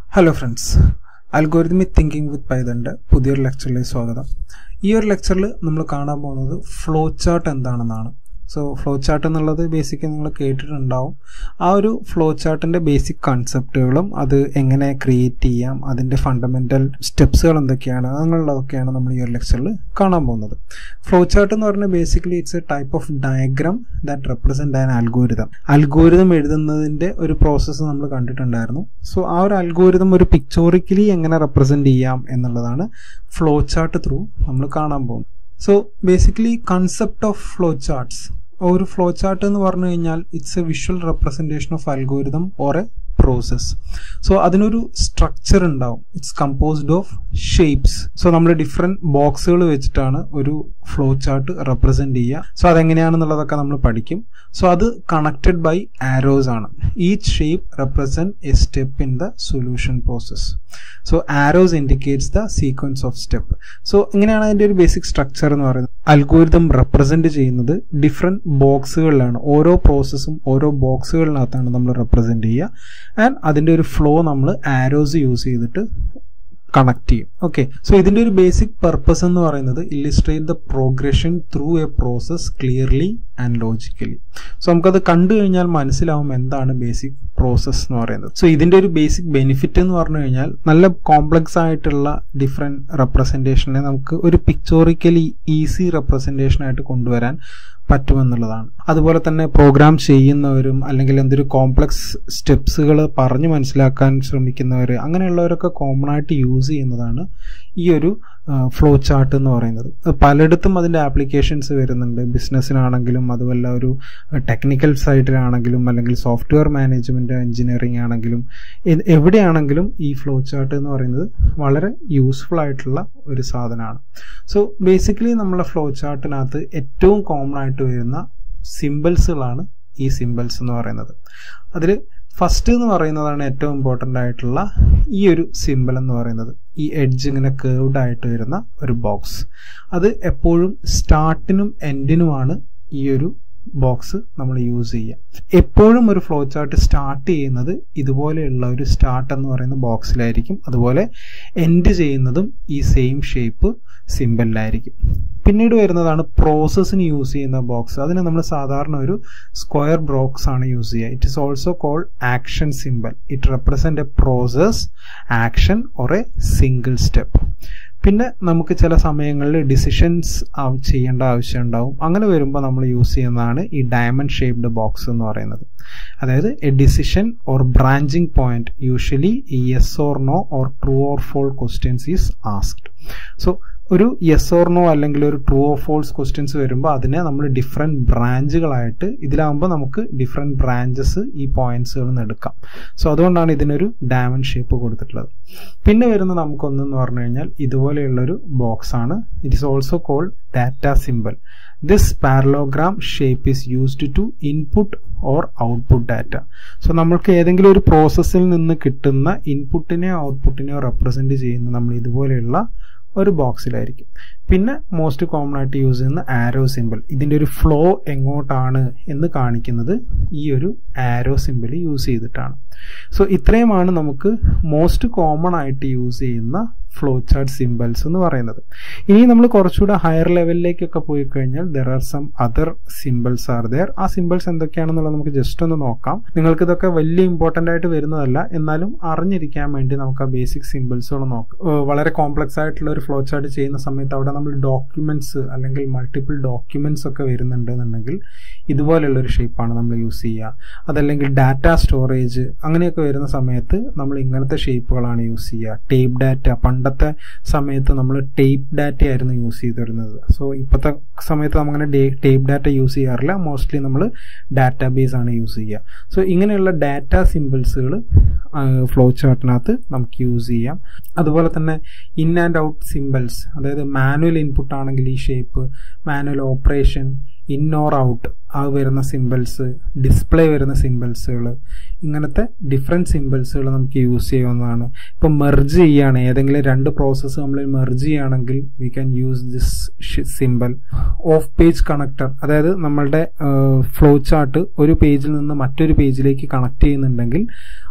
hello friends algorithmic thinking with പൈതൻ്റെ പുതിയൊരു ലെക്ചറിലേക്ക് സ്വാഗതം ഈ ഒരു ലെക്ചറിൽ നമ്മൾ കാണാൻ പോകുന്നത് ഫ്ലോ ചാർട്ട് എന്താണെന്നാണ് സോ ഫ്ലോ ചാർട്ട് എന്നുള്ളത് ബേസിക്കലി നിങ്ങൾ കേട്ടിട്ടുണ്ടാവും ആ ഒരു ഫ്ലോ ചാർട്ടിൻ്റെ ബേസിക് കൺസെപ്റ്റുകളും അത് എങ്ങനെ ക്രിയേറ്റ് ചെയ്യാം അതിൻ്റെ ഫണ്ടമെൻ്റൽ സ്റ്റെപ്സുകൾ എന്തൊക്കെയാണ് അങ്ങനെയുള്ളതൊക്കെയാണ് നമ്മൾ ഈ ഒരു ലെക്ചറിൽ കാണാൻ പോകുന്നത് ഫ്ലോ ചാർട്ട് എന്ന് പറഞ്ഞാൽ basically it's a type of diagram that represent an algorithm algorithm എഴുതുന്നതിൻ്റെ ഒരു പ്രോസസ്സ് നമ്മൾ കണ്ടിട്ടുണ്ടായിരുന്നു സോ ആ ഒരു അൽഗോരിതം ഒരു പിക്ചോറിക്കലി എങ്ങനെ റെപ്രസെൻ്റ് ചെയ്യാം എന്നുള്ളതാണ് ഫ്ലോ ചാർട്ട് ത്രൂ നമ്മൾ കാണാൻ പോകുന്നത് so basically concept of flow charts ഒരു ഫ്ലോ ചാർട്ട് എന്ന് പറഞ്ഞു കഴിഞ്ഞാൽ it's a visual representation of algorithm or a process so അതിനൊരു സ്ട്രക്ചർ ഉണ്ടാവും it's composed of shapes so നമ്മൾ ഡിഫറെൻറ്റ് ബോക്സുകൾ വെച്ചിട്ടാണ് ഒരു ഫ്ലോ ചാർട്ട് റെപ്രസെൻറ്റ് ചെയ്യുക സോ അതെങ്ങനെയാണെന്നുള്ളതൊക്കെ നമ്മൾ പഠിക്കും സോ അത് കണക്റ്റഡ് ബൈ ആരോസ് ആണ് each shape represent a step in the solution process so arrows indicates the sequence of step so ഇങ്ങനെയാണ് അതിൻ്റെ ഒരു ബേസിക് സ്ട്രക്ചർ എന്ന് പറയുന്നത് അൽഗോരിതം റെപ്രസെൻറ്റ് ചെയ്യുന്നത് ഡിഫറെൻറ്റ് ബോക്സുകളിലാണ് ഓരോ പ്രോസസ്സും ഓരോ ബോക്സുകളിനകത്താണ് നമ്മൾ റെപ്രസെൻറ്റ് ചെയ്യുക ആൻഡ് അതിൻ്റെ ഒരു ഫ്ലോ നമ്മൾ ആരോസ് യൂസ് ചെയ്തിട്ട് കണക്ട് ചെയ്യും ഓക്കെ സോ ഇതിന്റെ ഒരു ബേസിക് പർപ്പസ് എന്ന് പറയുന്നത് illustrate the progression through a process clearly and logically so നമുക്കത് കണ്ടു കഴിഞ്ഞാൽ മനസ്സിലാവും എന്താണ് ബേസിക് പ്രോസസ് എന്ന് പറയുന്നത് സോ ഇതിന്റെ ഒരു ബേസിക് ബെനിഫിറ്റ് എന്ന് പറഞ്ഞു കഴിഞ്ഞാൽ നല്ല കോംപ്ലക്സ് ആയിട്ടുള്ള ഡിഫറെന്റ് റെപ്രസെന്റേഷനെ നമുക്ക് ഒരു പിക്ചോറിക്കലി ഈസി റെപ്രസെന്റേഷൻ ആയിട്ട് കൊണ്ടുവരാൻ പറ്റുമെന്നുള്ളതാണ് അതുപോലെ തന്നെ പ്രോഗ്രാം ചെയ്യുന്നവരും അല്ലെങ്കിൽ എന്തൊരു കോംപ്ലക്സ് സ്റ്റെപ്സുകൾ പറഞ്ഞു മനസ്സിലാക്കാൻ ശ്രമിക്കുന്നവർ അങ്ങനെയുള്ളവരൊക്കെ കോമൺ ആയിട്ട് യൂസ് ചെയ്യുന്നതാണ് ഈ ഒരു ഫ്ലോ ചാർട്ട് എന്ന് പറയുന്നത് പലയിടത്തും അതിൻ്റെ ആപ്ലിക്കേഷൻസ് വരുന്നുണ്ട് ബിസിനസ്സിനാണെങ്കിലും അതുമല്ല ഒരു ടെക്നിക്കൽ സൈഡിലാണെങ്കിലും അല്ലെങ്കിൽ സോഫ്റ്റ്വെയർ മാനേജ്മെൻറ്റ് എഞ്ചിനീയറിംഗ് ആണെങ്കിലും എവിടെയാണെങ്കിലും ഈ ഫ്ലോ ചാർട്ട് എന്ന് പറയുന്നത് വളരെ യൂസ്ഫുൾ ആയിട്ടുള്ള ഒരു സാധനമാണ് സോ ബേസിക്കലി നമ്മളെ ഫ്ലോ ചാർട്ടിനകത്ത് ഏറ്റവും കോമൺ ആയിട്ട് വരുന്ന സിമ്പിൾസുകളാണ് ഈ സിമ്പിൾസ് എന്ന് പറയുന്നത് അതിൽ ഫസ്റ്റ് എന്ന് പറയുന്നതാണ് ഏറ്റവും ഇമ്പോർട്ടൻ്റ് ആയിട്ടുള്ള ഈ ഒരു സിമ്പിൾ എന്ന് പറയുന്നത് ഈ എഡ്ജ് ഇങ്ങനെ കേർവ്ഡ് ആയിട്ട് വരുന്ന ഒരു ബോക്സ് അത് എപ്പോഴും സ്റ്റാർട്ടിനും എൻഡിനുമാണ് ഈ ഒരു ബോക്സ് നമ്മൾ യൂസ് ചെയ്യുക എപ്പോഴും ഒരു ഫ്ലോ ചാർട്ട് സ്റ്റാർട്ട് ചെയ്യുന്നത് ഇതുപോലെയുള്ള ഒരു സ്റ്റാർട്ട് എന്ന് പറയുന്ന ബോക്സിലായിരിക്കും അതുപോലെ എൻഡ് ചെയ്യുന്നതും ഈ സെയിം ഷേപ്പ് സിമ്പിളിലായിരിക്കും പിന്നീട് വരുന്നതാണ് പ്രോസസ്സിന് യൂസ് ചെയ്യുന്ന ബോക്സ് അതിന് നമ്മൾ സാധാരണ ഒരു സ്ക്വയർ ബോക്സ് ആണ് യൂസ് ചെയ്യുക it is also called action symbol it represent a process action or a single step പിന്നെ നമുക്ക് ചില സമയങ്ങളിൽ ഡിസിഷൻസ് ചെയ്യേണ്ട ആവശ്യം ഉണ്ടാവും അങ്ങനെ വരുമ്പോൾ നമ്മൾ യൂസ് ചെയ്യുന്നതാണ് ഈ ഡയമണ്ട് ഷേപ്ഡ് ബോക്സ് എന്ന് പറയുന്നത് അതായത് a decision or branching point usually yes or no or true or false questions is asked so ഒരു യെസ് ഓർ നോ അല്ലെങ്കിൽ ഒരു ട്രൂ ഓർ ഫോൾസ് ക്വസ്റ്റ്യൻസ് വരുമ്പോൾ അതിനെ നമ്മൾ ഡിഫറെൻറ്റ് ബ്രാഞ്ചുകളായിട്ട് ഇതിലാകുമ്പോൾ നമുക്ക് ഡിഫറെൻറ്റ് ബ്രാഞ്ചസ് ഈ പോയിന്റ്സുകളിൽ നിന്ന് എടുക്കാം സോ അതുകൊണ്ടാണ് ഇതിനൊരു ഡയമണ്ട് ഷേപ്പ് കൊടുത്തിട്ടുള്ളത് പിന്നെ വരുന്ന നമുക്കൊന്നെന്ന് പറഞ്ഞു കഴിഞ്ഞാൽ ഇതുപോലെയുള്ളൊരു ബോക്സ് ആണ് it is also called data symbol this parallelogram shape is used to input or output data so നമ്മൾക്ക് ഏതെങ്കിലും ഒരു പ്രോസസ്സിൽ നിന്ന് കിട്ടുന്ന ഇൻപുട്ടിനെയോ ഔട്ട്പുട്ടിനെയോ റെപ്രസെന്റ് ചെയ്യുന്ന നമ്മൾ ഇതുപോലെയുള്ള ഒരു ബോക്സിലായിരിക്കും പിന്നെ മോസ്റ്റ് കോമൺ ആയിട്ട് യൂസ് ചെയ്യുന്ന ആരോ സിമ്പിൾ ഇതിൻ്റെ ഒരു ഫ്ലോ എങ്ങോട്ടാണ് എന്ന് കാണിക്കുന്നത് ഈ ഒരു ആരോ സിമ്പിൾ യൂസ് ചെയ്തിട്ടാണ് സോ ഇത്രയുമാണ് നമുക്ക് മോസ്റ്റ് കോമൺ ആയിട്ട് യൂസ് ചെയ്യുന്ന ഫ്ലോ ചാർട്ട് സിമ്പിൾസ് എന്ന് പറയുന്നത് ഇനി നമ്മൾ കുറച്ചുകൂടെ ഹയർ ലെവലിലേക്കൊക്കെ പോയി കഴിഞ്ഞാൽ there are some other symbols are there ആ സിമ്പിൾസ് എന്തൊക്കെയാണെന്നുള്ളത് നമുക്ക് ജസ്റ്റ് ഒന്ന് നോക്കാം നിങ്ങൾക്ക് ഇതൊക്കെ വലിയ ഇമ്പോർട്ടൻ്റ് ആയിട്ട് വരുന്നതല്ല എന്നാലും അറിഞ്ഞിരിക്കാൻ വേണ്ടി നമുക്ക് ആ ബേസിക് സിമ്പിൾസുകൾ നോക്കാം വളരെ കോംപ്ലക്സ് ആയിട്ടുള്ള ഒരു ഫ്ലോ ചാർട്ട് ചെയ്യുന്ന സമയത്ത് അവിടെ നമ്മൾ ഡോക്യുമെന്റ്സ് അല്ലെങ്കിൽ മൾട്ടിപ്പിൾ ഡോക്യുമെന്റ്സ് ഒക്കെ വരുന്നുണ്ടെന്നുണ്ടെങ്കിൽ ഇതുപോലെയുള്ള ഒരു ഷേപ്പാണ് നമ്മൾ യൂസ് ചെയ്യുക അതല്ലെങ്കിൽ ഡാറ്റ സ്റ്റോറേജ് അങ്ങനെയൊക്കെ വരുന്ന സമയത്ത് നമ്മൾ ഇങ്ങനത്തെ ഷേപ്പുകളാണ് യൂസ് ചെയ്യുക ടേപ്പ് ഡാറ്റ പണ്ടത്തെ സമയത്ത് നമ്മൾ ടേപ്പ് ഡാറ്റ ആയിരുന്നു യൂസ് ചെയ്തിരുന്നത് സോ ഇപ്പോഴത്തെ സമയത്ത് നമ്മളങ്ങനെ ടേപ്പ് ഡാറ്റ യൂസ് ചെയ്യാറില്ല മോസ്റ്റ്ലി നമ്മൾ ഡാറ്റാ ബേസ് ആണ് യൂസ് ചെയ്യുക സോ ഇങ്ങനെയുള്ള ഡാറ്റ സിമ്പിൾസുകൾ ഫ്ലോ ചാർട്ടിനകത്ത് നമുക്ക് യൂസ് ചെയ്യാം അതുപോലെ തന്നെ ഇൻ ആൻഡ് ഔട്ട് സിമ്പിൾസ് അതായത് മാനുവൽ ഇൻപുട്ട് ആണെങ്കിൽ ഈ shape manual operation in or out ആ വരുന്ന സിമ്പിൾസ് ഡിസ്പ്ലേ വരുന്ന സിമ്പിൾസുകൾ ഇങ്ങനത്തെ ഡിഫറെൻറ്റ് സിമ്പിൾസുകൾ നമുക്ക് യൂസ് ചെയ്യാവുന്നതാണ് ഇപ്പോൾ മെർജ് ചെയ്യുകയാണ് ഏതെങ്കിലും രണ്ട് പ്രോസസ്സ് നമ്മൾ മെർജ് ചെയ്യുകയാണെങ്കിൽ we can use this symbol off page connector അതായത് നമ്മളുടെ ഫ്ലോ ചാർട്ട് ഒരു പേജിൽ നിന്ന് മറ്റൊരു പേജിലേക്ക് കണക്ട് ചെയ്യുന്നുണ്ടെങ്കിൽ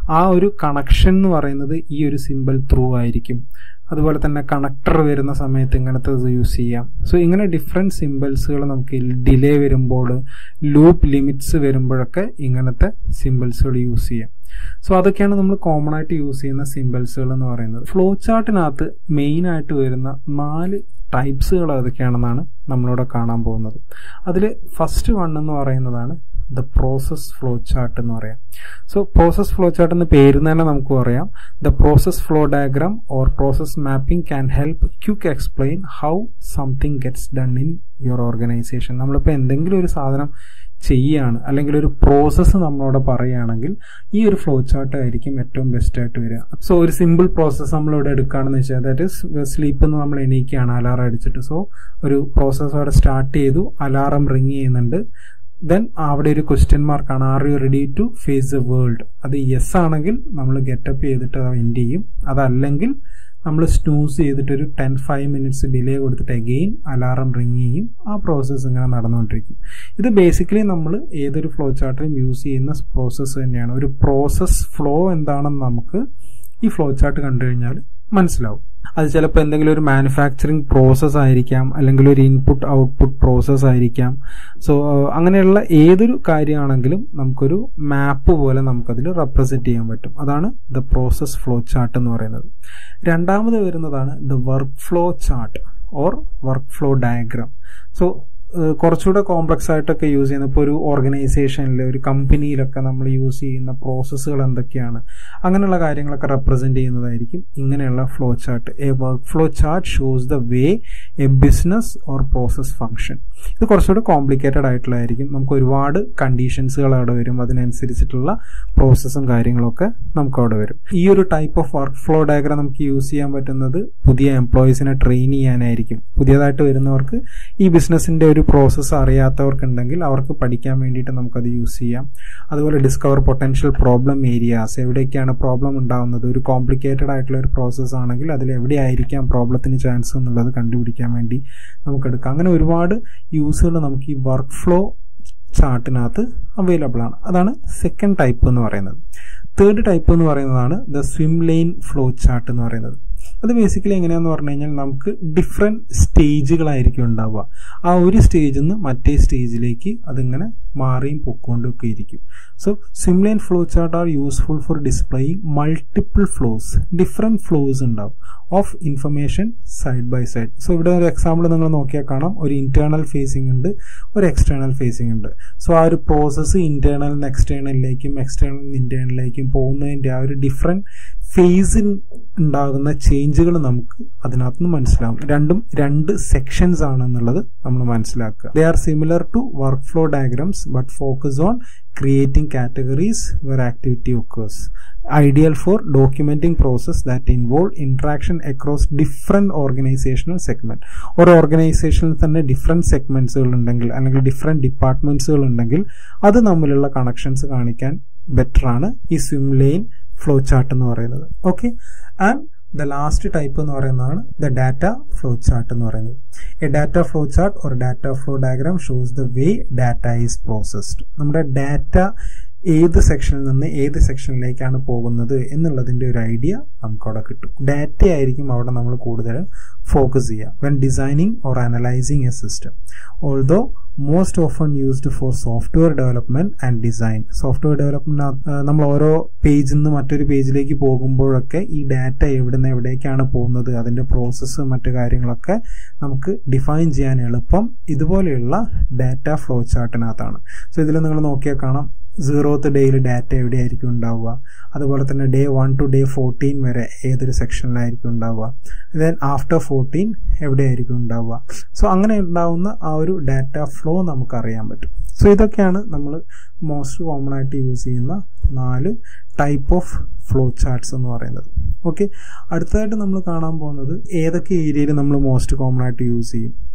ആ ഒരു കണക്ഷൻ എന്ന് പറയുന്നത് ഈ ഒരു സിമ്പിൾ ത്രൂ ആയിരിക്കും അതുപോലെ തന്നെ കണക്ടർ വരുന്ന സമയത്ത് ഇങ്ങനത്തെ യൂസ് ചെയ്യാം സോ ഇങ്ങനെ ഡിഫറെൻറ്റ് സിമ്പിൾസുകൾ നമുക്ക് ഡിലേ വരുമ്പോൾ ലൂപ്പ് ലിമിറ്റ്സ് വരുമ്പോഴൊക്കെ ഇങ്ങനത്തെ സിമ്പിൾസുകൾ യൂസ് ചെയ്യാം സോ അതൊക്കെയാണ് നമ്മൾ കോമൺ ആയിട്ട് യൂസ് ചെയ്യുന്ന സിമ്പിൾസുകൾ എന്ന് പറയുന്നത് ഫ്ലോ ചാർട്ടിനകത്ത് മെയിൻ ആയിട്ട് വരുന്ന നാല് ടൈപ്സുകൾ ഏതൊക്കെയാണെന്നാണ് നമ്മളിവിടെ കാണാൻ പോകുന്നത് അതിൽ ഫസ്റ്റ് വൺ എന്ന് പറയുന്നതാണ് ദ പ്രോസസ് ഫ്ലോ ചാർട്ട് എന്ന് പറയാം സോ പ്രോസസ് ഫ്ലോ ചാർട്ട് എന്ന് പേര് തന്നെ നമുക്ക് പറയാം the process flow diagram or process mapping can help quick explain how something gets done in your organization നമ്മളിപ്പോൾ എന്തെങ്കിലും ഒരു സാധനം ചെയ്യുകയാണ് അല്ലെങ്കിൽ ഒരു പ്രോസസ്സ് നമ്മളോട് പറയുകയാണെങ്കിൽ ഈ ഒരു ഫ്ലോ ചാർട്ട് ആയിരിക്കും ഏറ്റവും ബെസ്റ്റ് ആയിട്ട് വരിക സോ ഒരു സിമ്പിൾ പ്രോസസ്സ് നമ്മളിവിടെ എടുക്കുകയാണെന്ന് വെച്ചാൽ ദാറ്റ് ഇസ് സ്ലീപ്പ് എന്ന് നമ്മൾ എണീക്കുകയാണ് അലാറം അടിച്ചിട്ട് സോ ഒരു പ്രോസസ്സ് അവിടെ സ്റ്റാർട്ട് ചെയ്തു അലാറം റിങ് ചെയ്യുന്നുണ്ട് ദെൻ അവിടെ ഒരു ക്വസ്റ്റ്യൻ മാർക്കാണ് are you ready to face the world അത് യെസ് ആണെങ്കിൽ നമ്മൾ ഗെറ്റപ്പ് ചെയ്തിട്ട് അത് എൻഡ് ചെയ്യും അതല്ലെങ്കിൽ നമ്മൾ സ്നൂസ് ചെയ്തിട്ട് ഒരു ടെൻ ഫൈവ് മിനിറ്റ്സ് ഡിലേ കൊടുത്തിട്ട് അഗെയിൻ അലാറം റിങ് ചെയ്യും ആ പ്രോസസ്സ് ഇങ്ങനെ നടന്നുകൊണ്ടിരിക്കും ഇത് ബേസിക്കലി നമ്മൾ ഏതൊരു ഫ്ലോ ചാർട്ടിലും യൂസ് ചെയ്യുന്ന പ്രോസസ്സ് തന്നെയാണ് ഒരു പ്രോസസ് ഫ്ലോ എന്താണെന്ന് നമുക്ക് ഈ ഫ്ലോ ചാർട്ട് കണ്ടു കഴിഞ്ഞാൽ മനസ്സിലാവും അത് ചിലപ്പോൾ എന്തെങ്കിലും ഒരു മാനുഫാക്ചറിങ് പ്രോസസ്സ് ആയിരിക്കാം അല്ലെങ്കിൽ ഒരു ഇൻപുട്ട് ഔട്ട്പുട്ട് പ്രോസസ്സ് ആയിരിക്കാം സോ അങ്ങനെയുള്ള ഏതൊരു കാര്യമാണെങ്കിലും നമുക്കൊരു മാപ്പ് പോലെ നമുക്കതിൽ റെപ്രസെന്റ് ചെയ്യാൻ പറ്റും അതാണ് ദ പ്രോസസ് ഫ്ലോ ചാർട്ട് എന്ന് പറയുന്നത് രണ്ടാമത് വരുന്നതാണ് the work flow chart or work flow diagram so കുറച്ചുകൂടെ കോംപ്ലക്സ് ആയിട്ടൊക്കെ യൂസ് ചെയ്യുന്ന ഇപ്പോൾ ഒരു ഓർഗനൈസേഷനിൽ ഒരു കമ്പനിയിലൊക്കെ നമ്മൾ യൂസ് ചെയ്യുന്ന പ്രോസസ്സുകൾ എന്തൊക്കെയാണ് അങ്ങനെയുള്ള കാര്യങ്ങളൊക്കെ റെപ്രസെന്റ് ചെയ്യുന്നതായിരിക്കും ഇങ്ങനെയുള്ള flow chart a work flow chart shows the way a business or process function ഇത് കുറച്ചുകൂടെ കോംപ്ലിക്കേറ്റഡ് ആയിട്ടുള്ളതായിരിക്കും നമുക്ക് ഒരുപാട് കണ്ടീഷൻസുകൾ അവിടെ വരും അതിനനുസരിച്ചിട്ടുള്ള പ്രോസസ്സും കാര്യങ്ങളൊക്കെ നമുക്ക് അവിടെ വരും ഈ ഒരു type of work flow diagram നമുക്ക് യൂസ് ചെയ്യാൻ പറ്റുന്നത് പുതിയ എംപ്ലോയീസിനെ ട്രെയിൻ ചെയ്യാനായിരിക്കും പുതിയതായിട്ട് വരുന്നവർക്ക് ഈ ബിസിനസിന്റെ ഒരു പ്രോസസ്സ് അറിയാത്തവർക്കുണ്ടെങ്കിൽ അവർക്ക് പഠിക്കാൻ വേണ്ടിയിട്ട് നമുക്കത് യൂസ് ചെയ്യാം അതുപോലെ ഡിസ്കവർ പൊട്ടൻഷ്യൽ പ്രോബ്ലം ഏരിയാസ് എവിടെയൊക്കെയാണ് പ്രോബ്ലം ഉണ്ടാകുന്നത് ഒരു കോംപ്ലിക്കേറ്റഡ് ആയിട്ടുള്ള ഒരു പ്രോസസ്സ് ആണെങ്കിൽ അതിൽ എവിടെയായിരിക്കാം പ്രോബ്ലത്തിന് ചാൻസ് എന്നുള്ളത് കണ്ടുപിടിക്കാൻ വേണ്ടി നമുക്ക് എടുക്കാം അങ്ങനെ ഒരുപാട് യൂസുകൾ നമുക്ക് ഈ വർക്ക് ഫ്ലോ ചാർട്ടിനകത്ത് അവൈലബിൾ ആണ് അതാണ് സെക്കൻഡ് ടൈപ്പ് എന്ന് പറയുന്നത് തേർഡ് ടൈപ്പ് എന്ന് പറയുന്നതാണ് the swim lane flow chart എന്ന് പറയുന്നത് അത് ബേസിക്കലി എങ്ങനെയാന്ന് പറഞ്ഞു കഴിഞ്ഞാൽ നമുക്ക് ഡിഫറെൻറ്റ് സ്റ്റേജുകളായിരിക്കും ഉണ്ടാവുക ആ ഒരു സ്റ്റേജിൽ നിന്ന് മറ്റേ സ്റ്റേജിലേക്ക് അതിങ്ങനെ മാറിയും പൊക്കോണ്ടൊക്കെ ഇരിക്കും so swim lane flow chart are useful for displaying multiple flows different flows ഉണ്ടാവും of information side by side so ഇവിടെ ഒരു എക്സാമ്പിൾ നിങ്ങൾ നോക്കിയാൽ കാണാം ഒരു ഇന്റേണൽ ഫേസിംഗ് ഉണ്ട് ഒരു എക്സ്റ്റേണൽ ഫേസിംഗ് ഉണ്ട് സോ ആ ഒരു പ്രോസസ്സ് ഇന്റേണൽ നിന്ന് എക്സ്റ്റേണലിലേക്കും എക്സ്റ്റേണൽ നിന്ന് ഇന്റേണലിലേക്കും പോകുന്നതിന്റെ ആ ഒരു ഡിഫറെന്റ് ഫേസിൽ ഉണ്ടാകുന്ന ചേഞ്ചുകൾ നമുക്ക് അതിനകത്ത് നിന്ന് മനസ്സിലാവും രണ്ടും രണ്ട് സെക്ഷൻസ് ആണെന്നുള്ളത് നമ്മൾ മനസ്സിലാക്കുക they are similar to work flow diagrams but focus on creating categories where activity occurs ideal for documenting process that involve interaction across different organizational segment ഒരു ഓർഗനൈസേഷനിൽ തന്നെ ഡിഫറെന്റ് സെഗ്മെന്റ്സുകൾ ഉണ്ടെങ്കിൽ അല്ലെങ്കിൽ ഡിഫറെന്റ് ഡിപ്പാർട്ട്മെന്റ്സുകൾ ഉണ്ടെങ്കിൽ അത് തമ്മിലുള്ള കണക്ഷൻസ് കാണിക്കാൻ ബെറ്റർ ആണ് ഈ സ്വിംലെയിൻ ഫ്ലോ ചാർട്ട് എന്ന് പറയുന്നത് okay and the last type എന്ന് പറയുന്നതാണ് ദ ഡാറ്റ ഫ്ലോ ചാർട്ട് എന്ന് പറയുന്നത് എ ഡാറ്റ ഫ്ലോ ചാർട്ട് ഒരു data flow diagram shows the way data is processed നമ്മുടെ ഡാറ്റ ഏത് സെക്ഷനിൽ നിന്ന് ഏത് സെക്ഷനിലേക്കാണ് പോകുന്നത് എന്നുള്ളതിന്റെ ഒരു ഐഡിയ നമുക്ക് അവിടെ കിട്ടും ഡാറ്റ ആയിരിക്കും അവിടെ നമ്മൾ കൂടുതൽ ഫോക്കസ് ചെയ്യുക when designing or analysing a system although most often used for software development and design software development നമ്മൾ ഓരോ പേജിൽ നിന്ന് മറ്റൊരു പേജിലേക്ക് പോകുമ്പോഴൊക്കെ ഈ ഡാറ്റ എവിടുന്ന് എവിടേക്കാണ് പോകുന്നത് അതിന്റെ പ്രോസസ്സ് മറ്റു കാര്യങ്ങളൊക്കെ നമുക്ക് ഡിഫൈൻ ചെയ്യാൻ എളുപ്പം ഇതുപോലെയുള്ള ഡാറ്റ ഫ്ലോ ചാർട്ടിനകത്താണ് സോ ഇതിൽ നിങ്ങൾ നോക്കിയാൽ കാണാം സീറോത്ത് ഡേയിൽ ഡാറ്റ എവിടെയായിരിക്കും ഉണ്ടാവുക അതുപോലെ തന്നെ day one to day fourteen വരെ ഏതൊരു സെക്ഷനിലായിരിക്കും ഉണ്ടാവുക ദെൻ ആഫ്റ്റർ ഫോർട്ടീൻ എവിടെയായിരിക്കും ഉണ്ടാവുക സോ അങ്ങനെ ഉണ്ടാവുന്ന ആ ഒരു ഡാറ്റ ഫ്ലോ നമുക്ക് അറിയാൻ പറ്റും സോ ഇതൊക്കെയാണ് നമ്മൾ മോസ്റ്റ് കോമൺ ആയിട്ട് യൂസ് ചെയ്യുന്ന നാല് ടൈപ്പ് ഓഫ് ഫ്ലോ ചാർട്ട്സ് എന്ന് പറയുന്നത് ഓക്കെ അടുത്തതായിട്ട് നമ്മൾ കാണാൻ പോകുന്നത് ഏതൊക്കെ ഏരിയയിൽ നമ്മൾ മോസ്റ്റ് കോമൺ ആയിട്ട് യൂസ് ചെയ്യും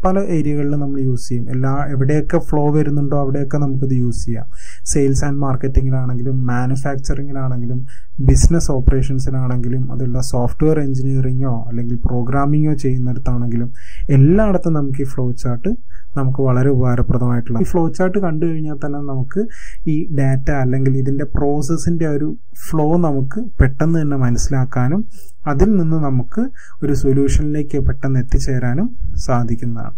പല ഏരിയകളിലും നമ്മൾ യൂസ് ചെയ്യും എല്ലാ എവിടെയൊക്കെ ഫ്ലോ വരുന്നുണ്ടോ അവിടെയൊക്കെ നമുക്കിത് യൂസ് ചെയ്യാം സെയിൽസ് ആൻഡ് മാർക്കറ്റിങ്ങിലാണെങ്കിലും മാനുഫാക്ചറിങ്ങിലാണെങ്കിലും ബിസിനസ് ഓപ്പറേഷൻസിലാണെങ്കിലും അതുള്ള സോഫ്റ്റ്വെയർ എഞ്ചിനീയറിങ്ങോ അല്ലെങ്കിൽ പ്രോഗ്രാമിങ്ങോ ചെയ്യുന്നിടത്താണെങ്കിലും എല്ലായിടത്തും നമുക്ക് ഈ ഫ്ലോ ചാർട്ട് നമുക്ക് വളരെ ഉപകാരപ്രദമായിട്ടുള്ള ഈ ഫ്ലോ ചാർട്ട് കണ്ടു കഴിഞ്ഞാൽ തന്നെ നമുക്ക് ഈ ഡാറ്റ അല്ലെങ്കിൽ ഇതിൻ്റെ പ്രോസസ്സിൻ്റെ ഒരു ഫ്ലോ നമുക്ക് പെട്ടെന്ന് തന്നെ മനസ്സിലാക്കാനും അതിൽ നിന്ന് നമുക്ക് ഒരു സൊല്യൂഷനിലേക്ക് പെട്ടെന്ന് എത്തിച്ചേരാനും സാധിക്കുന്നതാണ്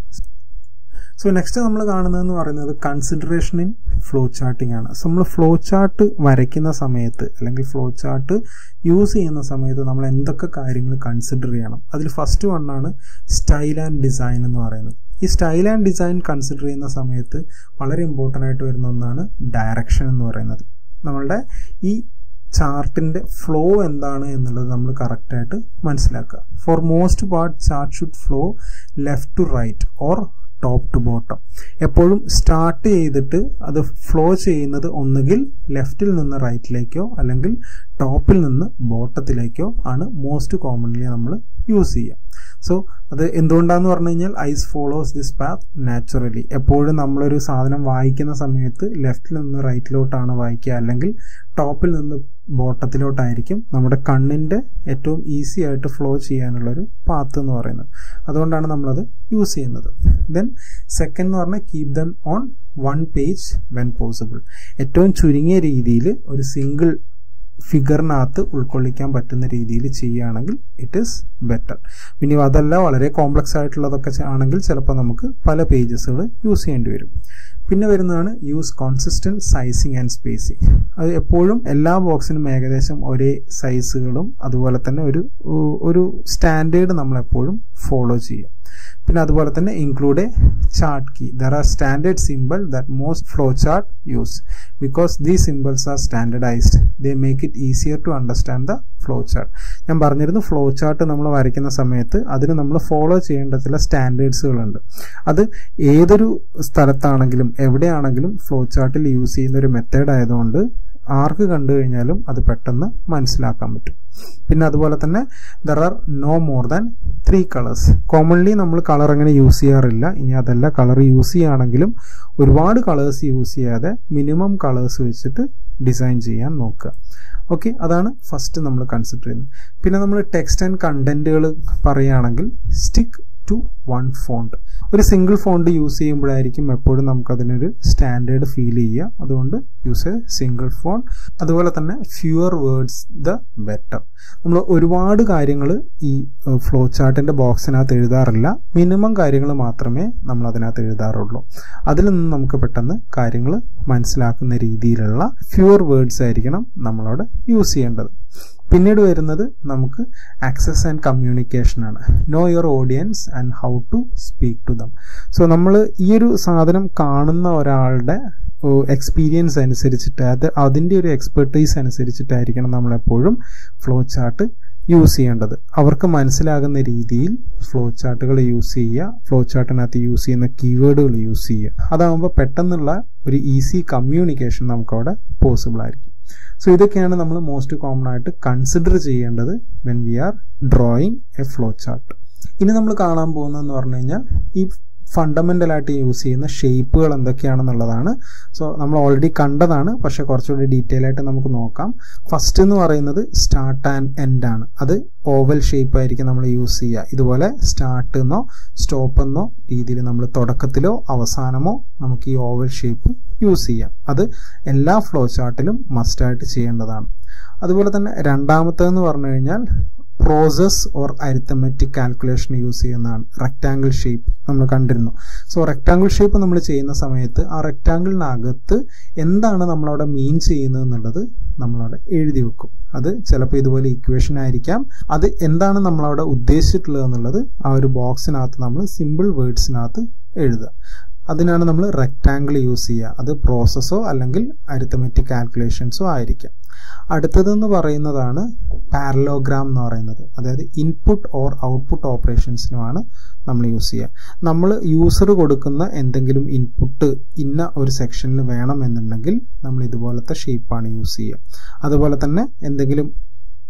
സോ നെക്സ്റ്റ് നമ്മൾ കാണുന്നതെന്ന് പറയുന്നത് കൺസിഡറേഷൻ ഇൻ ഫ്ലോ ചാർട്ടിംഗ് ആണ് സോ നമ്മൾ ഫ്ലോ ചാർട്ട് വരയ്ക്കുന്ന സമയത്ത് അല്ലെങ്കിൽ ഫ്ലോ ചാർട്ട് യൂസ് ചെയ്യുന്ന സമയത്ത് നമ്മൾ എന്തൊക്കെ കാര്യങ്ങൾ കൺസിഡർ ചെയ്യണം അതിൽ ഫസ്റ്റ് വണ്ണാണ് സ്റ്റൈൽ ആൻഡ് ഡിസൈൻ എന്ന് പറയുന്നത് ഈ സ്റ്റൈൽ ആൻഡ് ഡിസൈൻ കൺസിഡർ ചെയ്യുന്ന സമയത്ത് വളരെ ഇമ്പോർട്ടൻ്റ് ആയിട്ട് വരുന്ന ഒന്നാണ് ഡയറക്ഷൻ എന്ന് പറയുന്നത് നമ്മളുടെ ഈ ചാർട്ടിന്റെ ഫ്ലോ എന്താണ് എന്നുള്ളത് നമ്മൾ കറക്റ്റായിട്ട് മനസ്സിലാക്കുക for most part chart should flow left to right or top to bottom എപ്പോഴും സ്റ്റാർട്ട് ചെയ്തിട്ട് അത് ഫ്ലോ ചെയ്യുന്നത് ഒന്നുകിൽ ലെഫ്റ്റിൽ നിന്ന് റൈറ്റിലേക്കോ അല്ലെങ്കിൽ ടോപ്പിൽ നിന്ന് ബോട്ടത്തിലേക്കോ ആണ് മോസ്റ്റ് കോമൺലി നമ്മൾ യൂസ് ചെയ്യുക സോ അത് എന്തുകൊണ്ടാന്ന് പറഞ്ഞു കഴിഞ്ഞാൽ eyes follows this path naturally എപ്പോഴും നമ്മളൊരു സാധനം വായിക്കുന്ന സമയത്ത് ലെഫ്റ്റിൽ നിന്ന് റൈറ്റിലോട്ടാണ് വായിക്കുക അല്ലെങ്കിൽ ടോപ്പിൽ നിന്ന് ബോട്ടത്തിലോട്ടായിരിക്കും നമ്മുടെ കണ്ണിൻ്റെ ഏറ്റവും ഈസി ആയിട്ട് ഫ്ലോ ചെയ്യാനുള്ളൊരു പാത്ത് എന്ന് പറയുന്നത് അതുകൊണ്ടാണ് നമ്മളത് യൂസ് ചെയ്യുന്നത് ദെൻ സെക്കൻഡ് എന്ന് പറഞ്ഞാൽ keep them on one page when possible ഏറ്റവും ചുരുങ്ങിയ രീതിയിൽ ഒരു സിംഗിൾ ഫിഗറിനകത്ത് ഉൾക്കൊള്ളിക്കാൻ പറ്റുന്ന രീതിയിൽ ചെയ്യുകയാണെങ്കിൽ ഇറ്റ് ഈസ് ബെറ്റർ ഇനി അതല്ല വളരെ കോംപ്ലക്സ് ആയിട്ടുള്ളതൊക്കെ ആണെങ്കിൽ ചിലപ്പോൾ നമുക്ക് പല പേജസുകൾ യൂസ് ചെയ്യേണ്ടി വരും പിന്നെ വരുന്നതാണ് use consistent sizing and spacing അത് എപ്പോഴും എല്ലാ ബോക്സിനും ഏകദേശം ഒരേ സൈസുകളും അതുപോലെ തന്നെ ഒരു ഒരു സ്റ്റാൻഡേർഡ് നമ്മൾ എപ്പോഴും ഫോളോ ചെയ്യുക പിന്നെ അതുപോലെ തന്നെ include a chart key there are standard symbol that most flow chart use because the symbols are standardized they make it easier to understand the flow chart ഞാൻ പറഞ്ഞിരുന്നു ഫ്ലോ ചാർട്ട് നമ്മൾ വരയ്ക്കുന്ന സമയത്ത് അതിന് നമ്മൾ ഫോളോ ചെയ്യേണ്ട ചില സ്റ്റാൻഡേർഡ്സുകളുണ്ട് അത് ഏതൊരു സ്ഥലത്താണെങ്കിലും എവിടെയാണെങ്കിലും ഫ്ലോ ചാർട്ടിൽ യൂസ് ചെയ്യുന്ന ഒരു മെത്തേഡ് ആയതുകൊണ്ട് ആർക്ക് കണ്ടു കഴിഞ്ഞാലും അത് പെട്ടെന്ന് മനസ്സിലാക്കാൻ പറ്റും പിന്നെ അതുപോലെ തന്നെ there are no more than three colours commonly നമ്മൾ കളർ അങ്ങനെ യൂസ് ചെയ്യാറില്ല ഇനി അതല്ല കളർ യൂസ് ചെയ്യുകയാണെങ്കിലും ഒരുപാട് കളേഴ്സ് യൂസ് ചെയ്യാതെ മിനിമം കളേഴ്സ് വെച്ചിട്ട് ഡിസൈൻ ചെയ്യാൻ നോക്കുക ഓക്കെ അതാണ് ഫസ്റ്റ് നമ്മൾ കൺസിഡർ ചെയ്യുന്നത് പിന്നെ നമ്മൾ ടെക്സ്റ്റ് ആൻഡ് കണ്ടന്റുകൾ പറയുകയാണെങ്കിൽ സ്റ്റിക്ക് ടു വൺ ഫോണ്ട് ഒരു സിംഗിൾ ഫോണ്ട് യൂസ് ചെയ്യുമ്പോഴായിരിക്കും എപ്പോഴും നമുക്കതിനൊരു സ്റ്റാൻഡേർഡ് ഫീൽ ചെയ്യുക അതുകൊണ്ട് യൂസ് എ സിംഗിൾ ഫോൺ അതുപോലെ തന്നെ ഫ്യൂവർ വേർഡ്സ് ദ ബെറ്റർ നമ്മൾ ഒരുപാട് കാര്യങ്ങൾ ഈ ഫ്ലോ ചാർട്ടിന്റെ ബോക്സിനകത്ത് എഴുതാറില്ല മിനിമം കാര്യങ്ങൾ മാത്രമേ നമ്മൾ അതിനകത്ത് എഴുതാറുള്ളൂ അതിൽ നിന്ന് നമുക്ക് പെട്ടെന്ന് കാര്യങ്ങൾ മനസ്സിലാക്കുന്ന രീതിയിലുള്ള ഫ്യൂവർ വേർഡ്സ് ആയിരിക്കണം നമ്മളവിടെ യൂസ് ചെയ്യേണ്ടത് പിന്നീട് വരുന്നത് നമുക്ക് ആക്സസ് ആൻഡ് കമ്മ്യൂണിക്കേഷൻ ആണ് know your audience and how to speak to them so നമ്മൾ ഈ ഒരു സാധനം കാണുന്ന ഒരാളുടെ എക്സ്പീരിയൻസ് അനുസരിച്ചിട്ട് അത് അതിൻ്റെ ഒരു എക്സ്പെർട്ടൈസ് അനുസരിച്ചിട്ടായിരിക്കണം നമ്മളെപ്പോഴും ഫ്ലോ ചാർട്ട് യൂസ് ചെയ്യേണ്ടത് അവർക്ക് മനസ്സിലാകുന്ന രീതിയിൽ ഫ്ലോ ചാർട്ടുകൾ യൂസ് ചെയ്യുക ഫ്ലോ ചാർട്ടിനകത്ത് യൂസ് ചെയ്യുന്ന കീവേഡുകൾ യൂസ് ചെയ്യുക അതാകുമ്പോൾ പെട്ടെന്നുള്ള ഒരു ഈസി കമ്മ്യൂണിക്കേഷൻ നമുക്കവിടെ പോസിബിൾ ആയിരിക്കും സോ ഇതൊക്കെയാണ് നമ്മൾ മോസ്റ്റ് കോമൺ ആയിട്ട് കൺസിഡർ ചെയ്യേണ്ടത് when we are drawing a flow chart ഇനി നമ്മൾ കാണാൻ പോകുന്നതെന്ന് പറഞ്ഞു കഴിഞ്ഞാൽ ഈ ഫണ്ടമെന്റൽ ആയിട്ട് യൂസ് ചെയ്യുന്ന ഷേപ്പുകൾ എന്തൊക്കെയാണെന്നുള്ളതാണ് സോ നമ്മൾ ഓൾറെഡി കണ്ടതാണ് പക്ഷെ കുറച്ചുകൂടി ഡീറ്റെയിൽ ആയിട്ട് നമുക്ക് നോക്കാം ഫസ്റ്റ് എന്ന് പറയുന്നത് സ്റ്റാർട്ട് ആൻഡ് എൻഡ് ആണ് അത് ഓവൽ ഷേപ്പ് ആയിരിക്കും നമ്മൾ യൂസ് ചെയ്യുക ഇതുപോലെ സ്റ്റാർട്ട് എന്നോ സ്റ്റോപ്പ് എന്നോ രീതിയിൽ നമ്മൾ തുടക്കത്തിലോ അവസാനമോ നമുക്ക് ഈ ഓവൽ ഷേപ്പ് യൂസ് ചെയ്യാം അത് എല്ലാ ഫ്ലോ ചാർട്ടിലും മസ്റ്റായിട്ട് ചെയ്യേണ്ടതാണ് അതുപോലെ തന്നെ രണ്ടാമത്തേന്ന് പറഞ്ഞു കഴിഞ്ഞാൽ process or arithmetic calculation use ചെയ്യുന്നതാണ് റെക്റ്റാങ്കിൾ ഷേപ്പ് നമ്മൾ കണ്ടിരുന്നു സോ റെക്റ്റാങ്കിൾ ഷേപ്പ് നമ്മൾ ചെയ്യുന്ന സമയത്ത് ആ റെക്റ്റാങ്കിളിനകത്ത് എന്താണ് നമ്മളവിടെ മീൻ ചെയ്യുന്നത് എന്നുള്ളത് നമ്മളവിടെ എഴുതി വെക്കും അത് ചിലപ്പോൾ ഇതുപോലെ ഇക്വേഷൻ ആയിരിക്കാം അത് എന്താണ് നമ്മളവിടെ ഉദ്ദേശിച്ചിട്ടുള്ളത് എന്നുള്ളത് ആ ഒരു ബോക്സിനകത്ത് നമ്മൾ സിമ്പിൾ വേർഡ്സിനകത്ത് എഴുതുക അതിനാണ് നമ്മൾ റെക്റ്റാങ്കിൾ യൂസ് ചെയ്യുക അത് പ്രോസസ്സോ അല്ലെങ്കിൽ അരിത്തമെറ്റിക് കാൽക്കുലേഷൻസോ ആയിരിക്കാം അടുത്തതെന്ന് പറയുന്നതാണ് പാരലോഗ്രാം എന്ന് പറയുന്നത് അതായത് ഇൻപുട്ട് ഓർ ഔട്ട്പുട്ട് ഓപ്പറേഷൻസിനുമാണ് നമ്മൾ യൂസ് ചെയ്യുക നമ്മൾ യൂസർ കൊടുക്കുന്ന എന്തെങ്കിലും ഇൻപുട്ട് ഇന്ന ഒരു സെക്ഷനിൽ വേണമെന്നുണ്ടെങ്കിൽ നമ്മൾ ഇതുപോലത്തെ ഷേപ്പാണ് യൂസ് ചെയ്യുക അതുപോലെ തന്നെ എന്തെങ്കിലും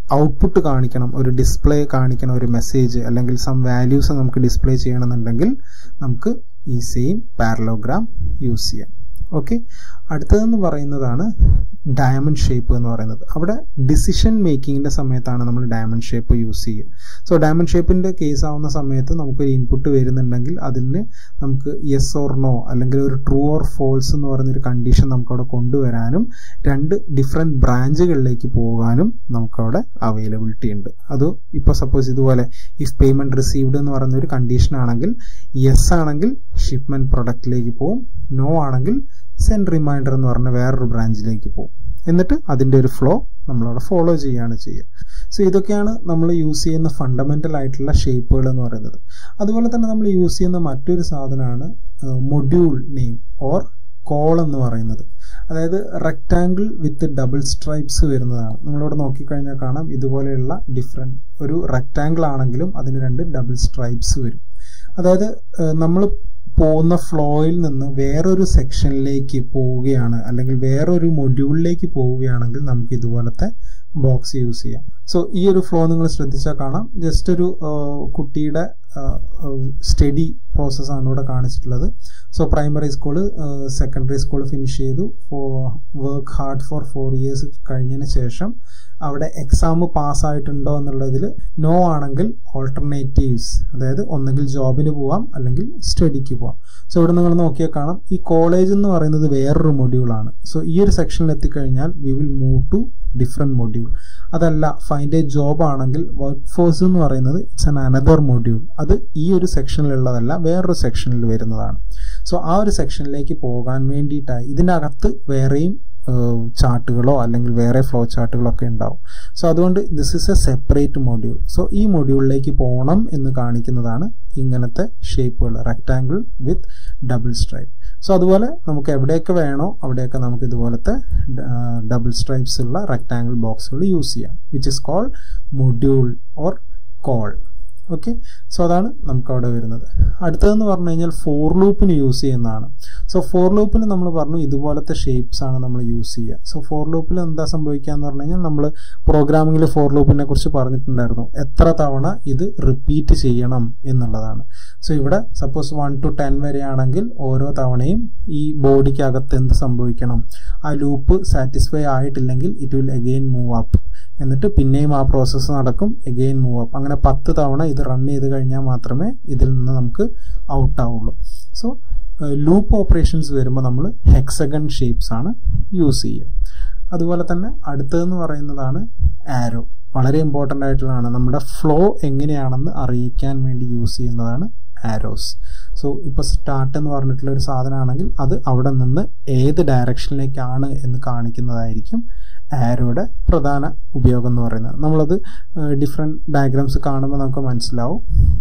ഔട്ട്പുട്ട് കാണിക്കണം ഒരു ഡിസ്പ്ലേ കാണിക്കണം ഒരു മെസ്സേജ് അല്ലെങ്കിൽ സം വാല്യൂസ് നമുക്ക് ഡിസ്പ്ലേ ചെയ്യണമെന്നുണ്ടെങ്കിൽ നമുക്ക് ഈ സെയിം പാരലോഗ്രാം യൂസ് ചെയ്യാം ഓക്കെ അടുത്തതെന്ന് പറയുന്നതാണ് ഡയമണ്ട് ഷേപ്പ് എന്ന് പറയുന്നത് അവിടെ ഡിസിഷൻ മേക്കിങ്ങിന്റെ സമയത്താണ് നമ്മൾ ഡയമണ്ട് ഷേപ്പ് യൂസ് ചെയ്യുക സോ ഡയമണ്ട് ഷേപ്പിന്റെ കേസ് ആവുന്ന സമയത്ത് നമുക്കൊരു ഇൻപുട്ട് വരുന്നുണ്ടെങ്കിൽ അതിന് നമുക്ക് യെസ് ഓർ നോ അല്ലെങ്കിൽ ഒരു ട്രൂ ഓർ ഫോൾസ് എന്ന് പറയുന്നൊരു കണ്ടീഷൻ നമുക്കവിടെ കൊണ്ടുവരാനും രണ്ട് ഡിഫറെൻറ്റ് ബ്രാഞ്ചുകളിലേക്ക് പോകാനും നമുക്കവിടെ അവൈലബിലിറ്റി ഉണ്ട് അത് ഇപ്പോൾ സപ്പോസ് ഇതുപോലെ ഇഫ് പേയ്മെന്റ് റിസീവ്ഡ് എന്ന് പറയുന്ന ഒരു കണ്ടീഷൻ ആണെങ്കിൽ യെസ് ആണെങ്കിൽ ഷിപ്മെന്റ് പ്രൊഡക്റ്റിലേക്ക് പോകും നോ ആണെങ്കിൽ സെൻഡ് റിമൈൻഡർ എന്ന് പറഞ്ഞ വേറൊരു ബ്രാഞ്ചിലേക്ക് പോകും എന്നിട്ട് അതിൻ്റെ ഒരു ഫ്ലോ നമ്മളവിടെ ഫോളോ ചെയ്യുകയാണ് ചെയ്യുക സോ ഇതൊക്കെയാണ് നമ്മൾ യൂസ് ചെയ്യുന്ന ഫണ്ടമെന്റൽ ആയിട്ടുള്ള ഷേപ്പുകൾ എന്ന് പറയുന്നത് അതുപോലെ തന്നെ നമ്മൾ യൂസ് ചെയ്യുന്ന മറ്റൊരു സാധനമാണ് മൊഡ്യൂൾ നെയിം ഓർ കോൾ എന്ന് പറയുന്നത് അതായത് റെക്റ്റാങ്കിൾ വിത്ത് ഡബിൾ സ്ട്രൈപ്സ് വരുന്നതാണ് നമ്മളിവിടെ നോക്കിക്കഴിഞ്ഞാൽ കാണാം ഇതുപോലെയുള്ള ഡിഫറെൻറ്റ് ഒരു റെക്റ്റാങ്കിൾ ആണെങ്കിലും അതിന് രണ്ട് ഡബിൾ സ്ട്രൈപ്സ് വരും അതായത് നമ്മൾ പോകുന്ന ഫ്ലോയിൽ നിന്ന് വേറൊരു സെക്ഷനിലേക്ക് പോവുകയാണ് അല്ലെങ്കിൽ വേറൊരു മൊഡ്യൂളിലേക്ക് പോവുകയാണെങ്കിൽ നമുക്ക് ഇതുപോലത്തെ ബോക്സ് യൂസ് ചെയ്യാം സോ ഈ ഒരു ഫ്ലോ നിങ്ങൾ ശ്രദ്ധിച്ചാൽ കാണാം ജസ്റ്റ് ഒരു കുട്ടിയുടെ സ്റ്റഡി പ്രോസസ്സാണ് ഇവിടെ കാണിച്ചിട്ടുള്ളത് so primary school secondary school finish ചെയ്തു for work hard for four years കഴിഞ്ഞതിന് ശേഷം അവിടെ എക്സാം പാസ്സായിട്ടുണ്ടോ എന്നുള്ളതിൽ നോ ആണെങ്കിൽ ഓൾട്ടർനേറ്റീവ്സ് അതായത് ഒന്നുകിൽ ജോബിന് പോവാം അല്ലെങ്കിൽ സ്റ്റഡിക്ക് പോവാം സോ ഇവിടെ നിങ്ങൾ നോക്കിയാൽ കാണാം ഈ കോളേജ് എന്ന് പറയുന്നത് വേറൊരു മൊഡ്യൂളാണ് സോ ഈ ഒരു സെക്ഷനിൽ എത്തിക്കഴിഞ്ഞാൽ we will move to different module അതല്ല ഫൈൻഡ് എ ജോബ് ആണെങ്കിൽ വർക്ക് ഫോഴ്സ് എന്ന് പറയുന്നത് ഇറ്റ്സ് ആൻ അനദർ മൊഡ്യൂൾ അത് ഈ ഒരു സെക്ഷനിലുള്ളതല്ല വേറൊരു സെക്ഷനിൽ വരുന്നതാണ് സോ ആ ഒരു സെക്ഷനിലേക്ക് പോകാൻ വേണ്ടിയിട്ടായി ഇതിനകത്ത് വേറെയും ചാർട്ടുകളോ അല്ലെങ്കിൽ വേറെ ഫ്ലോ ചാർട്ടുകളോ ഒക്കെ ഉണ്ടാവും സോ അതുകൊണ്ട് this is a separate module so ഈ മൊഡ്യൂളിലേക്ക് പോകണം എന്ന് കാണിക്കുന്നതാണ് ഇങ്ങനത്തെ ഷേപ്പുകൾ rectangle with double stripe so അതുപോലെ നമുക്ക് എവിടെയൊക്കെ വേണോ അവിടെയൊക്കെ നമുക്ക് ഇതുപോലത്തെ ഡബിൾ സ്ട്രൈപ്സ് ഉള്ള റെക്ടാങ്കിൾ ബോക്സുകൾ യൂസ് ചെയ്യാം which is called module or call okay so അതാണ് നമുക്ക് അവിടെ വരുന്നത് അടുത്തതെന്ന് പറഞ്ഞു കഴിഞ്ഞാൽ ഫോർ ലൂപ്പിന് യൂസ് ചെയ്യുന്നതാണ് സോ ഫോർ ലൂപ്പിൽ നമ്മൾ പറഞ്ഞു ഇതുപോലത്തെ ഷേപ്സ് ആണ് നമ്മൾ യൂസ് ചെയ്യുക സോ ഫോർ ലൂപ്പിൽ എന്താ സംഭവിക്കുക എന്ന് പറഞ്ഞു കഴിഞ്ഞാൽ നമ്മൾ പ്രോഗ്രാമിംഗിൽ ഫോർ ലൂപ്പിനെ കുറിച്ച് പറഞ്ഞിട്ടുണ്ടായിരുന്നു എത്ര തവണ ഇത് റിപ്പീറ്റ് ചെയ്യണം എന്നുള്ളതാണ് സോ ഇവിടെ സപ്പോസ് വൺ ടു ടെൻ വരെ ആണെങ്കിൽ ഓരോ തവണയും ഈ ബോഡിക്ക് അകത്ത് എന്ത് സംഭവിക്കണം ആ ലൂപ്പ് സാറ്റിസ്ഫൈ ആയിട്ടില്ലെങ്കിൽ it will again move up എന്നിട്ട് പിന്നെയും ആ പ്രോസസ്സ് നടക്കും എഗെയിൻ മൂവ് അപ്പ് അങ്ങനെ പത്ത് തവണ ഇത് റൺ ചെയ്ത് കഴിഞ്ഞാൽ മാത്രമേ ഇതിൽ നിന്ന് നമുക്ക് ഔട്ട് ആവുള്ളൂ സോ ലൂപ്പ് ഓപ്പറേഷൻസ് വരുമ്പോൾ നമ്മൾ ഹെക്സഗൺ ഷേപ്സ് ആണ് യൂസ് ചെയ്യുക അതുപോലെ തന്നെ അടുത്തതെന്ന് പറയുന്നതാണ് ആരോ വളരെ ഇമ്പോർട്ടൻ്റ് ആയിട്ടുള്ളതാണ് നമ്മുടെ ഫ്ലോ എങ്ങനെയാണെന്ന് അറിയിക്കാൻ വേണ്ടി യൂസ് ചെയ്യുന്നതാണ് ആരോസ് സോ ഇപ്പോൾ സ്റ്റാർട്ട് എന്ന് പറഞ്ഞിട്ടുള്ള ഒരു സാധനമാണെങ്കിൽ അത് അവിടെ നിന്ന് ഏത് ഡയറക്ഷനിലേക്കാണ് എന്ന് കാണിക്കുന്നതായിരിക്കും ആരോയുടെ പ്രധാന ഉപയോഗം എന്ന് പറയുന്നത് നമ്മളത് ഡിഫറെൻറ്റ് ഡയഗ്രാംസ് കാണുമ്പോൾ നമുക്ക് മനസ്സിലാവും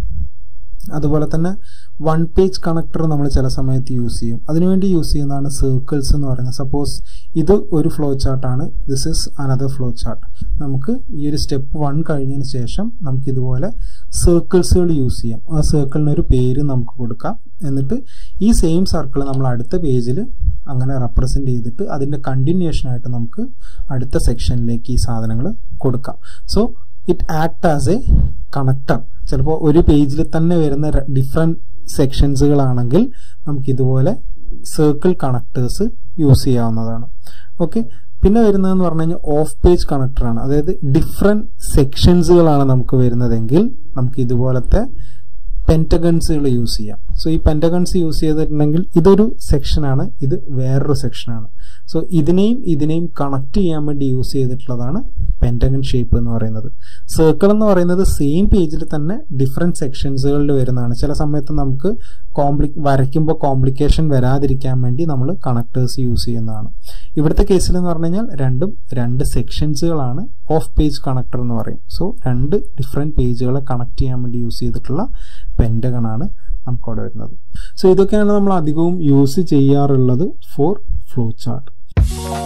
അതുപോലെ തന്നെ വൺ പേജ് കണക്ടർ നമ്മൾ ചില സമയത്ത് യൂസ് ചെയ്യും അതിനുവേണ്ടി യൂസ് ചെയ്യുന്നതാണ് സർക്കിൾസ് എന്ന് പറയുന്നത് സപ്പോസ് ഇത് ഒരു ഫ്ലോ ചാർട്ടാണ് this is another flow chart നമുക്ക് ഈ ഒരു സ്റ്റെപ്പ് വൺ കഴിഞ്ഞതിന് ശേഷം നമുക്ക് ഇതുപോലെ സർക്കിൾസുകൾ യൂസ് ചെയ്യാം ആ സർക്കിളിന് ഒരു പേര് നമുക്ക് കൊടുക്കാം എന്നിട്ട് ഈ സെയിം സർക്കിൾ നമ്മൾ അടുത്ത പേജിൽ അങ്ങനെ റെപ്രസെന്റ് ചെയ്തിട്ട് അതിന്റെ കണ്ടിന്യൂഷൻ ആയിട്ട് നമുക്ക് അടുത്ത സെക്ഷനിലേക്ക് ഈ സാധനങ്ങൾ കൊടുക്കാം so it act as a connector ചിലപ്പോൾ ഒരു പേജിൽ തന്നെ വരുന്ന ഡിഫറെന്റ് സെക്ഷൻസുകളാണെങ്കിൽ നമുക്ക് ഇതുപോലെ സർക്കിൾ കണക്ടേഴ്സ് യൂസ് ചെയ്യാവുന്നതാണ് ഓക്കെ പിന്നെ വരുന്നതെന്ന് പറഞ്ഞു കഴിഞ്ഞാൽ ഓഫ് പേജ് കണക്ടറാണ് അതായത് ഡിഫറെന്റ് സെക്ഷൻസുകളാണ് നമുക്ക് വരുന്നതെങ്കിൽ നമുക്ക് ഇതുപോലത്തെ പെൻറ്റഗൺസുകൾ യൂസ് ചെയ്യാം സോ ഈ പെൻറ്റഗൺസ് യൂസ് ചെയ്തിട്ടുണ്ടെങ്കിൽ ഇതൊരു സെക്ഷനാണ് ഇത് വേറൊരു സെക്ഷനാണ് സോ ഇതിനെയും ഇതിനെയും കണക്ട് ചെയ്യാൻ വേണ്ടി യൂസ് ചെയ്തിട്ടുള്ളതാണ് പെൻറ്റഗൺ ഷേപ്പ് എന്ന് പറയുന്നത് സർക്കിൾ എന്ന് പറയുന്നത് സെയിം പേജിൽ തന്നെ ഡിഫറെന്റ് സെക്ഷൻസുകളിൽ വരുന്നതാണ് ചില സമയത്ത് നമുക്ക് കോംപ്ലി വരയ്ക്കുമ്പോൾ കോംപ്ലിക്കേഷൻ വരാതിരിക്കാൻ വേണ്ടി നമ്മൾ കണക്ടേഴ്സ് യൂസ് ചെയ്യുന്നതാണ് ഇവിടുത്തെ കേസിൽ എന്ന് പറഞ്ഞു കഴിഞ്ഞാൽ രണ്ടും രണ്ട് സെക്ഷൻസുകളാണ് ഓഫ് പേജ് കണക്ടർ എന്ന് പറയും സോ രണ്ട് ഡിഫറെന്റ് പേജുകളെ കണക്ട് ചെയ്യാൻ വേണ്ടി യൂസ് ചെയ്തിട്ടുള്ള പെൻറ്റഗൺ ആണ് നമുക്കവിടെ വരുന്നത് സോ ഇതൊക്കെയാണ് നമ്മൾ അധികവും യൂസ് ചെയ്യാറുള്ളത് ഫോർ ഫ്ലോ ചാർട്ട്